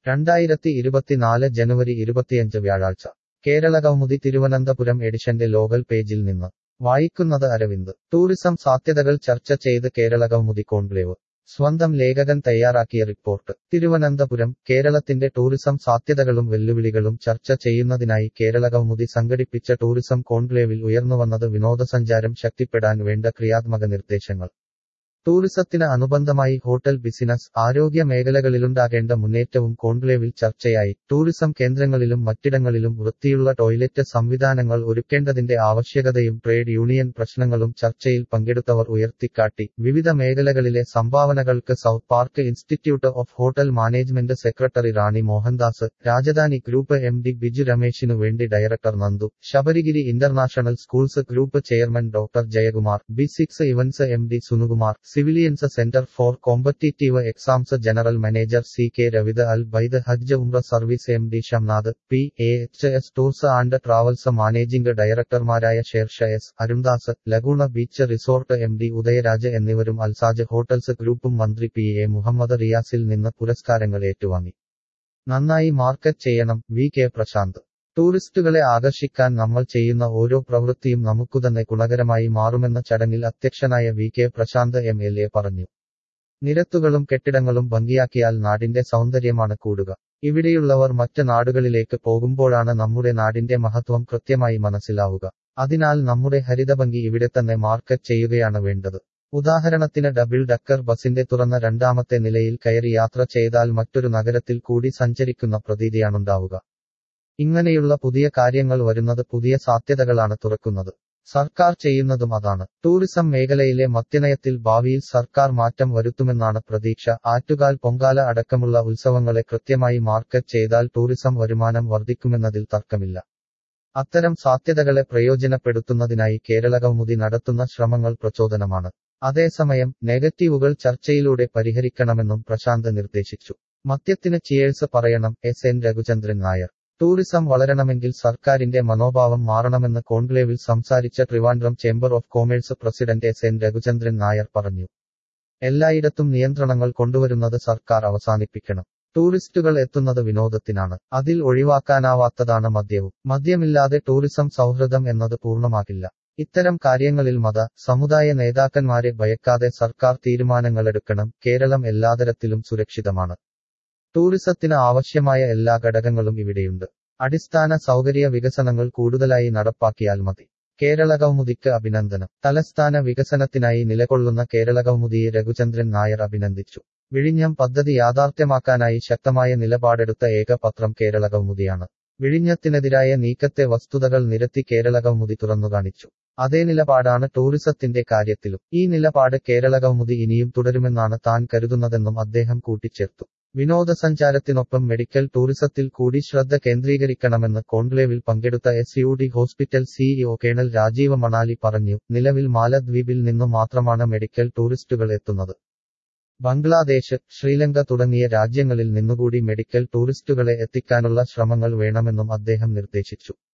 രണ്ടായിരത്തി ഇരുപത്തിനാല് ജനുവരി ഇരുപത്തിയഞ്ച് വ്യാഴാഴ്ച കേരളകൗമുദി തിരുവനന്തപുരം എഡിഷന്റെ ലോകൽ പേജിൽ നിന്ന് വായിക്കുന്നത് അരവിന്ദ് ടൂറിസം സാധ്യതകൾ ചർച്ച ചെയ്ത് കേരളകൗമുദി കോൺക്ലേവ് സ്വന്തം ലേഖകൻ തയ്യാറാക്കിയ റിപ്പോർട്ട് തിരുവനന്തപുരം കേരളത്തിന്റെ ടൂറിസം സാധ്യതകളും വെല്ലുവിളികളും ചർച്ച ചെയ്യുന്നതിനായി കേരളകൗമുദി സംഘടിപ്പിച്ച ടൂറിസം കോൺക്ലേവിൽ ഉയർന്നുവന്നത് വിനോദസഞ്ചാരം ശക്തിപ്പെടാൻ വേണ്ട ക്രിയാത്മക നിർദ്ദേശങ്ങൾ ടൂറിസത്തിന് അനുബന്ധമായി ഹോട്ടൽ ബിസിനസ് ആരോഗ്യ മേഖലകളിലുണ്ടാകേണ്ട മുന്നേറ്റവും കോൺക്ലേവിൽ ചർച്ചയായി ടൂറിസം കേന്ദ്രങ്ങളിലും മറ്റിടങ്ങളിലും വൃത്തിയുള്ള ടോയ്ലറ്റ് സംവിധാനങ്ങൾ ഒരുക്കേണ്ടതിന്റെ ആവശ്യകതയും ട്രേഡ് യൂണിയൻ പ്രശ്നങ്ങളും ചർച്ചയിൽ പങ്കെടുത്തവർ ഉയർത്തിക്കാട്ടി വിവിധ മേഖലകളിലെ സംഭാവനകൾക്ക് south park institute of hotel management secretary Rani Mohandas Rajadhani group M D Biju രമേശിനു വേണ്ടി director Nandu Sabarigiri international schools group chairman doctor Jayakumar B six events M D Sunukumar civilians centre for competitive exams general manager C K Ravida Al Baid Hajj Umrah service M D Shamnath P A H S tours and travels managing ഡയറക്ടർമാരായ Shersha S Arundas Laguna beach resort M D Udayaraj എന്നിവരും Alsaj hotels ഗ്രൂപ്പും മന്ത്രി P A Muhammad റിയാസിൽ നിന്ന് പുരസ്കാരങ്ങൾ ഏറ്റുവാങ്ങി നന്നായി market ചെയ്യണം V K Prashant ടൂറിസ്റ്റുകളെ ആകർഷിക്കാൻ നമ്മൾ ചെയ്യുന്ന ഓരോ പ്രവൃത്തിയും നമുക്കുതന്നെ ഗുണകരമായി മാറുമെന്ന ചടങ്ങിൽ അധ്യക്ഷനായ V K Prasanth M L A പറഞ്ഞു നിരത്തുകളും കെട്ടിടങ്ങളും ഭംഗിയാക്കിയാൽ നാടിന്റെ സൗന്ദര്യമാണ് കൂടുക ഇവിടെയുള്ളവർ മറ്റ് നാടുകളിലേക്ക് പോകുമ്പോഴാണ് നമ്മുടെ നാടിന്റെ മഹത്വം കൃത്യമായി മനസ്സിലാവുക അതിനാൽ നമ്മുടെ ഹരിതഭംഗി ഇവിടെ തന്നെ മാർക്കറ്റ് ചെയ്യുകയാണ് വേണ്ടത് ഉദാഹരണത്തിന് ഡബിൾ ഡക്കർ ബസിന്റെ തുറന്ന രണ്ടാമത്തെ നിലയിൽ കയറി യാത്ര ചെയ്താൽ മറ്റൊരു നഗരത്തിൽ കൂടി സഞ്ചരിക്കുന്ന പ്രതീതിയാണുണ്ടാവുക ഇങ്ങനെയുള്ള പുതിയ കാര്യങ്ങൾ വരുന്നത് പുതിയ സാധ്യതകളാണ് തുറക്കുന്നത് സർക്കാർ ചെയ്യുന്നതും അതാണ് ടൂറിസം മേഖലയിലെ മദ്യനയത്തിൽ ഭാവിയിൽ സർക്കാർ മാറ്റം വരുത്തുമെന്നാണ് പ്രതീക്ഷ ആറ്റുകാൽ പൊങ്കാല അടക്കമുള്ള ഉത്സവങ്ങളെ കൃത്യമായി മാർക്കറ്റ് ചെയ്താൽ ടൂറിസം വരുമാനം വർദ്ധിക്കുമെന്നതിൽ തർക്കമില്ല അത്തരം സാധ്യതകളെ പ്രയോജനപ്പെടുത്തുന്നതിനായി കേരളകൗമുദി നടത്തുന്ന ശ്രമങ്ങൾ പ്രചോദനമാണ് അതേസമയം നെഗറ്റീവുകൾ ചർച്ചയിലൂടെ പരിഹരിക്കണമെന്നും പ്രശാന്ത് നിർദ്ദേശിച്ചു മദ്യത്തിന് ചിയേഴ്സ് പറയണം S N Raghuchandran Nair tourism വളരണമെങ്കിൽ സർക്കാരിന്റെ മനോഭാവം മാറണമെന്ന് കോൺക്ലേവിൽ സംസാരിച്ച Trivandrum chamber of commerce president S N Raghuchandran Nair പറഞ്ഞു എല്ലായിടത്തും നിയന്ത്രണങ്ങൾ കൊണ്ടുവരുന്നത് സർക്കാർ അവസാനിപ്പിക്കണം ടൂറിസ്റ്റുകൾ എത്തുന്നത് വിനോദത്തിനാണ് അതിൽ ഒഴിവാക്കാനാവാത്തതാണ് മദ്യവും മദ്യമില്ലാതെ ടൂറിസം സൗഹൃദം എന്നത് പൂർണ്ണമാകില്ല ഇത്തരം കാര്യങ്ങളിൽ മത സമുദായ നേതാക്കന്മാരെ ഭയക്കാതെ സർക്കാർ തീരുമാനങ്ങളെടുക്കണം കേരളം എല്ലാതരത്തിലും സുരക്ഷിതമാണ് ടൂറിസത്തിന് ആവശ്യമായ എല്ലാ ഘടകങ്ങളും ഇവിടെയുണ്ട് അടിസ്ഥാന സൗകര്യ വികസനങ്ങൾ കൂടുതലായി നടപ്പാക്കിയാൽ മതി കേരളകൗമുദിക്ക് അഭിനന്ദനം തലസ്ഥാന വികസനത്തിനായി നിലകൊള്ളുന്ന കേരളകൗമുദിയെ രഘുചന്ദ്രൻ നായർ അഭിനന്ദിച്ചു വിഴിഞ്ഞം പദ്ധതി യാഥാർത്ഥ്യമാക്കാനായി ശക്തമായ നിലപാടെടുത്ത ഏക പത്രം കേരളകൗമുദിയാണ് വിഴിഞ്ഞത്തിനെതിരായ നീക്കത്തെ വസ്തുതകൾ നിരത്തി കേരളകൗമുദി തുറന്നുകാണിച്ചു അതേ നിലപാടാണ് ടൂറിസത്തിന്റെ കാര്യത്തിലും ഈ നിലപാട് കേരളകൗമുദി ഇനിയും തുടരുമെന്നാണ് താൻ കരുതുന്നതെന്നും അദ്ദേഹം കൂട്ടിച്ചേർത്തു വിനോദസഞ്ചാരത്തിനൊപ്പം മെഡിക്കൽ ടൂറിസത്തിൽ കൂടി ശ്രദ്ധ കേന്ദ്രീകരിക്കണമെന്ന് കോൺക്ലേവിൽ പങ്കെടുത്ത S U D hospital CEO colonel Rajeev Manali പറഞ്ഞു നിലവിൽ മാലദ്വീപിൽ നിന്നു മാത്രമാണ് മെഡിക്കൽ ടൂറിസ്റ്റുകൾ എത്തുന്നത് ബംഗ്ലാദേശ് ശ്രീലങ്ക തുടങ്ങിയ രാജ്യങ്ങളിൽ നിന്നുകൂടി മെഡിക്കൽ ടൂറിസ്റ്റുകളെ എത്തിക്കാനുള്ള ശ്രമങ്ങൾ വേണമെന്നും അദ്ദേഹം നിർദ്ദേശിച്ചു